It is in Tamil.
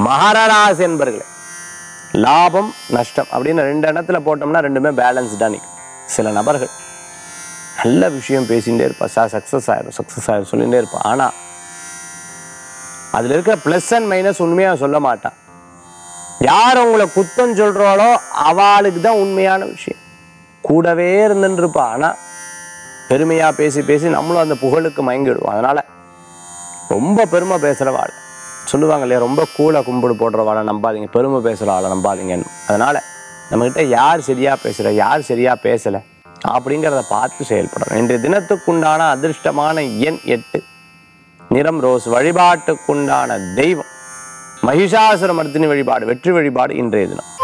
மகர ராசி என்பர்களே லாபம் நஷ்டம் அப்படின்னு ரெண்டு இடத்துல போட்டோம்னா ரெண்டுமே பேலன்ஸ்டாக நிற்கும் சில நபர்கள் நல்ல விஷயம் பேசிகிட்டே இருப்பா சார் சக்ஸஸ் ஆயிரும் சக்ஸஸ் ஆயிரும் சொல்லிகிட்டே இருப்பா ஆனால் அதில் இருக்கிற ப்ளஸ் அண்ட் மைனஸ் உண்மையாக சொல்ல மாட்டான் யார் உங்களை குத்தம் சொல்கிறாளோ அவளுக்கு தான் உண்மையான விஷயம் கூடவே இருந்துட்டு இருப்பா ஆனால் பெருமையாக பேசி பேசி நம்மளும் அந்த புகழுக்கு மயங்கிடுவோம் அதனால் ரொம்ப பெருமை பேசுகிறவாள் சொல்லுவாங்க இல்லையா ரொம்ப கூலை கும்பிடு போடுறவாளை நம்பாதீங்க பெருமை பேசுகிற ஆளை நம்பாதீங்கன்னு அதனால் நம்மக்கிட்ட யார் சரியாக பேசுகிற யார் சரியாக பேசலை அப்படிங்கிறத பார்த்து செயல்படணும் இன்றைய தினத்துக்குண்டான அதிர்ஷ்டமான எண் எட்டு நிறம் ரோஸ் வழிபாட்டுக்குண்டான தெய்வம் மகிஷாசுரமர்த்தினி வழிபாடு வெற்றி வழிபாடு இன்றைய தினம்